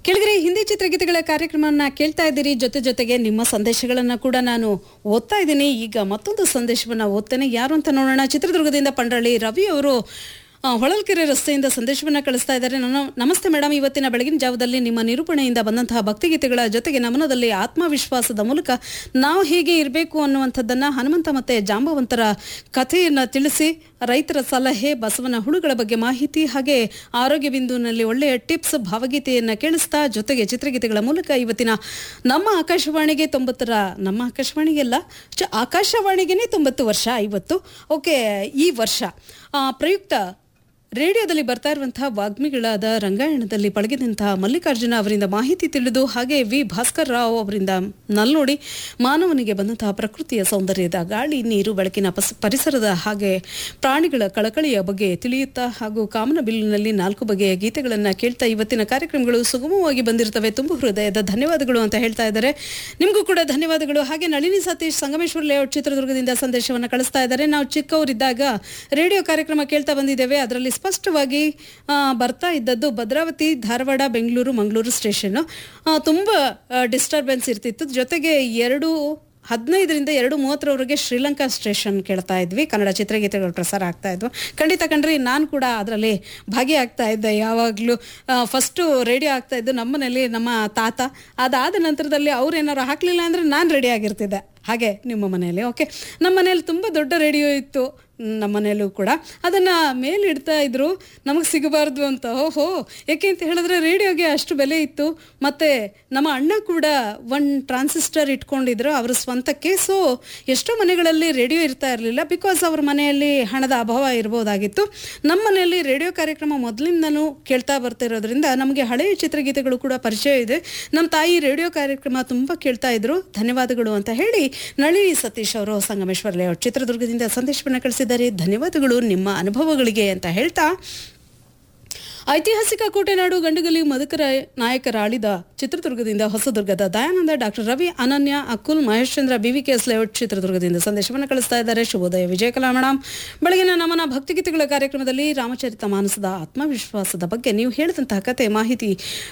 ಕೆಳಗರೆ ಹಿಂದಿ ಚಿತ್ರಗೀತೆಗಳ ಕಾರ್ಯಕ್ರಮವನ್ನ ಕೇಳ್ತಾ ಇದ್ದೀರಿ ಜೊತೆ ಜೊತೆಗೆ ನಿಮ್ಮ ಸಂದೇಶಗಳನ್ನ ಕೂಡ ನಾನು ಓದ್ತಾ ಇದ್ದೀನಿ ಈಗ ಮತ್ತೊಂದು ಸಂದೇಶವನ್ನ ಓದ್ತೇನೆ ಯಾರು ಅಂತ ನೋಡೋಣ ಚಿತ್ರದುರ್ಗದಿಂದ ಪಂಡ್ರಳ್ಳಿ ರವಿ ಅವರು ಆ, ಹೊಳಲ್ಕೆರೆ ರಸ್ತೆಯಿಂದ ಸಂದೇಶವನ್ನ ಕಳಿಸ್ತಾ ಇದ್ದಾರೆ ನಾನು ನಮಸ್ತೆ ಮೇಡಮ್ ಇವತ್ತಿನ ಬೆಳಗಿನ ಜಾವದಲ್ಲಿ ನಿಮ್ಮ ನಿರೂಪಣೆಯಿಂದ ಬಂದಂತಹ ಭಕ್ತಿಗೀತೆಗಳ ಜೊತೆಗೆ ನಮನದಲ್ಲಿ ಆತ್ಮವಿಶ್ವಾಸದ ಮೂಲಕ ನಾವು ಹೇಗೆ ಇರಬೇಕು ಅನ್ನುವಂಥದ್ದನ್ನ ಹನುಮಂತ ಮತ್ತೆ ಜಾಂಬವಂತರ ಕಥೆಯನ್ನ ತಿಳಿಸಿ ರೈತರ ಸಲಹೆ ಬಸವನ ಹುಳುಗಳ ಬಗ್ಗೆ ಮಾಹಿತಿ ಹಾಗೆ ಆರೋಗ್ಯ ಬಿಂದುವಿನಲ್ಲಿ ಒಳ್ಳೆಯ ಟಿಪ್ಸ್ ಭಾವಗೀತೆಯನ್ನ ಕೇಳಿಸ್ತಾ ಜೊತೆಗೆ ಚಿತ್ರಗೀತೆಗಳ ಮೂಲಕ ಇವತ್ತಿನ ನಮ್ಮ ಆಕಾಶವಾಣಿಗೆ ತೊಂಬತ್ತರ ನಮ್ಮ ಆಕಾಶವಾಣಿಗೆಲ್ಲ ಚ ಆಕಾಶವಾಣಿಗೆನೇ ತೊಂಬತ್ತು ವರ್ಷ ಇವತ್ತು ಓಕೆ ಈ ವರ್ಷ ಆ, ಪ್ರಯುಕ್ತ ರೇಡಿಯೋದಲ್ಲಿ ಬರ್ತಾ ಇರುವಂತಹ ವಾಗ್ಮಿಗಳಾದ ರಂಗಾಯಣದಲ್ಲಿ ಪಳಗಿದಂತಹ ಮಲ್ಲಿಕಾರ್ಜುನ ಅವರಿಂದ ಮಾಹಿತಿ ತಿಳಿದು ಹಾಗೆ ವಿ ಭಾಸ್ಕರ್ ರಾವ್ ಅವರಿಂದ ನಲ್ನೋಡಿ ಮಾನವನಿಗೆ ಬಂದಂತಹ ಪ್ರಕೃತಿಯ ಸೌಂದರ್ಯದ ಗಾಳಿ ನೀರು ಬೆಳಕಿನ ಪಸ್ ಪರಿಸರದ ಹಾಗೆ ಪ್ರಾಣಿಗಳ ಕಳಕಳಿಯ ಬಗ್ಗೆ ತಿಳಿಯುತ್ತಾ ಹಾಗೂ ಕಾಮನಬಿಲ್ಲಿನಲ್ಲಿ ನಾಲ್ಕು ಬಗೆಯ ಗೀತೆಗಳನ್ನು ಕೇಳ್ತಾ ಇವತ್ತಿನ ಕಾರ್ಯಕ್ರಮಗಳು ಸುಗಮವಾಗಿ ಬಂದಿರ್ತವೆ ತುಂಬ ಹೃದಯದ ಧನ್ಯವಾದಗಳು ಅಂತ ಹೇಳ್ತಾ ಇದ್ದಾರೆ ನಿಮಗೂ ಕೂಡ ಧನ್ಯವಾದಗಳು ಹಾಗೆ ನಳಿನಿ ಸತೀಶ್ ಸಂಗಮೇಶ್ವರ ಲೇಔಟ್ ಚಿತ್ರದುರ್ಗದಿಂದ ಸಂದೇಶವನ್ನು ಕಳಿಸ್ತಾ ಇದ್ದಾರೆ ನಾವು ಚಿಕ್ಕವರಿದ್ದಾಗ ರೇಡಿಯೋ ಕಾರ್ಯಕ್ರಮ ಕೇಳ್ತಾ ಬಂದಿದ್ದೇವೆ ಅದರಲ್ಲಿ ಸ್ಪಷ್ಟವಾಗಿ ಆ, ಬರ್ತಾ ಇದ್ದದ್ದು ಭದ್ರಾವತಿ ಧಾರವಾಡ ಬೆಂಗಳೂರು ಮಂಗಳೂರು ಸ್ಟೇಷನ್ ತುಂಬ ಡಿಸ್ಟರ್ಬೆನ್ಸ್ ಇರ್ತಿತ್ತು ಜೊತೆಗೆ ಎರಡು ಹದಿನೈದರಿಂದ ಎರಡು ಮೂವತ್ತರವರೆಗೆ ಶ್ರೀಲಂಕಾ ಸ್ಟೇಷನ್ ಕೇಳ್ತಾ ಇದ್ವಿ ಕನ್ನಡ ಚಿತ್ರಗೀತೆಗಳು ಪ್ರಸಾರ ಆಗ್ತಾ ಇದ್ವು ಖಂಡಿತ ಕಣ್ರಿ ನಾನು ಕೂಡ ಅದರಲ್ಲಿ ಭಾಗಿಯಾಗ್ತಾ ಇದ್ದೆ ಯಾವಾಗಲೂ ಫಸ್ಟು ರೇಡಿಯೋ ಆಗ್ತಾ ಇದ್ದು ನಮ್ಮ ಮನೇಲಿ ನಮ್ಮ ತಾತ ಅದಾದ ನಂತರದಲ್ಲಿ ಅವ್ರು ಏನಾರು ಹಾಕಲಿಲ್ಲ ಅಂದರೆ ನಾನು ರೆಡಿ ಆಗಿರ್ತಿದ್ದೆ ಹಾಗೆ ನಿಮ್ಮ ಮನೆಯಲ್ಲಿ ಓಕೆ ನಮ್ಮ ಮನೇಲಿ ತುಂಬ ದೊಡ್ಡ ರೇಡಿಯೋ ಇತ್ತು ನಮ್ಮ ಮನೆಯಲ್ಲೂ ಕೂಡ ಅದನ್ನು ಮೇಲಿಡ್ತಾ ಇದ್ರು ನಮಗೆ ಸಿಗಬಾರ್ದು ಅಂತ ಓಹೋ ಯಾಕೆ ಅಂತ ಹೇಳಿದ್ರೆ ರೇಡಿಯೋಗೆ ಅಷ್ಟು ಬೆಲೆ ಇತ್ತು ಮತ್ತು ನಮ್ಮ ಅಣ್ಣ ಕೂಡ ಒನ್ ಟ್ರಾನ್ಸಿಸ್ಟರ್ ಇಟ್ಕೊಂಡಿದ್ರು ಅವ್ರ ಸ್ವಂತಕ್ಕೆ ಸೊ ಎಷ್ಟೋ ಮನೆಗಳಲ್ಲಿ ರೇಡಿಯೋ ಇರ್ತಾ ಇರಲಿಲ್ಲ ಬಿಕಾಸ್ ಅವ್ರ ಮನೆಯಲ್ಲಿ ಹಣದ ಅಭಾವ ಇರ್ಬೋದಾಗಿತ್ತು ನಮ್ಮ ಮನೆಯಲ್ಲಿ ರೇಡಿಯೋ ಕಾರ್ಯಕ್ರಮ ಮೊದಲಿಂದನೂ ಕೇಳ್ತಾ ಬರ್ತಿರೋದ್ರಿಂದ ನಮಗೆ ಹಳೆಯ ಚಿತ್ರಗೀತೆಗಳು ಕೂಡ ಪರಿಚಯ ಇದೆ ನಮ್ಮ ತಾಯಿ ರೇಡಿಯೋ ಕಾರ್ಯಕ್ರಮ ತುಂಬ ಕೇಳ್ತಾ ಇದ್ರು ಧನ್ಯವಾದಗಳು ಅಂತ ಹೇಳಿ ನಳಿನಿ ಸತೀಶ್ ಅವರು ಸಂಗಮೇಶ್ವರ ಲೇಔಟ್ ಚಿತ್ರದುರ್ಗದಿಂದ ಸಂದೇಶವನ್ನು ಕಳಿಸಿದ್ದಾರೆ ಧನ್ಯವಾದಗಳು ನಿಮ್ಮ ಅನುಭವಗಳಿಗೆ ಅಂತ ಹೇಳ್ತಾ ಐತಿಹಾಸಿಕ ಕೋಟೆನಾಡು ಗಂಡುಗಲಿ ಮಧುಕರ ನಾಯಕರ ಆಳಿದ ಚಿತ್ರದುರ್ಗದಿಂದ ಹೊಸದುರ್ಗದ ದಯಾನಂದ ಡಾಕ್ಟರ್ ರವಿ ಅನನ್ಯ ಅಕುಲ್ ಮಹೇಶ್ಚಂದ್ರ ಬಿವಿಕೆಎಸ್ ಲೇಔಟ್ ಚಿತ್ರದುರ್ಗದಿಂದ ಸಂದೇಶವನ್ನು ಕಳಿಸ್ತಾ ಇದ್ದಾರೆ ಶುಭೋದಯ ವಿಜಯಕಲಾ ಮೇಡಮ್ ಬೆಳಗಿನ ನಮನ ಭಕ್ತಿಗೀತೆಗಳ ಕಾರ್ಯಕ್ರಮದಲ್ಲಿ ರಾಮಚರಿತ ಮಾನಸದ ಆತ್ಮವಿಶ್ವಾಸದ ಬಗ್ಗೆ ನೀವು ಹೇಳಿದಂತಹ ಕತೆ ಮಾಹಿತಿ